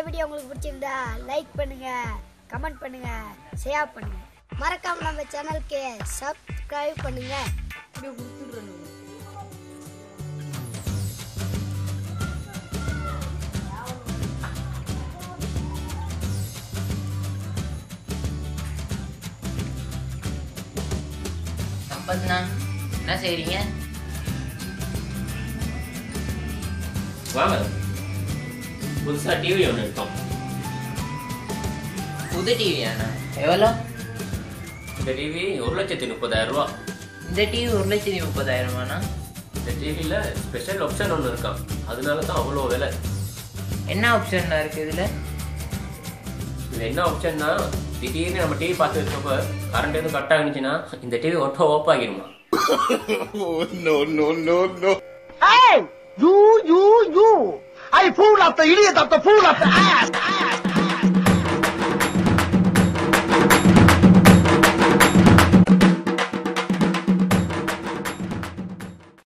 Video உங்களுக்கு பிடிச்சிருந்தா like பண்ணுங்க கமெண்ட் பண்ணுங்க ஷேர் பண்ணுங்க மறக்காம நம்ம சேனலுக்கு சப்ஸ்கிரைப் பண்ணுங்க இப்படியே கொடுத்துட்றேன் சம்பத்ண்ணா என்ன செய்றீங்க வாங்க புதுசா டிவி ஒன்று இருக்கோம் புது டிவியாண்ணா எவ்வளோ இந்த டிவி ஒரு லட்சத்தி முப்பதாயிரம் ரூபா இந்த டிவி ஒரு லட்சத்தி முப்பதாயிரமாண்ணா இந்த டிவியில் ஸ்பெஷல் ஆப்ஷன் ஒன்று இருக்கான் அதனால தான் அவ்வளோ விலை என்ன ஆப்ஷன்ண்ணா இருக்கு இதுல இது என்ன ஆப்ஷன்னா திடீர்னு நம்ம டிவி பார்த்து இருக்கப்ப கரண்ட் எதுவும் கட் ஆகிச்சுன்னா இந்த டிவி ஒட்டோ ஓப் ஆகிருமா Hey! You, you, you! I pull up the idiot of the fool of the ass! ass.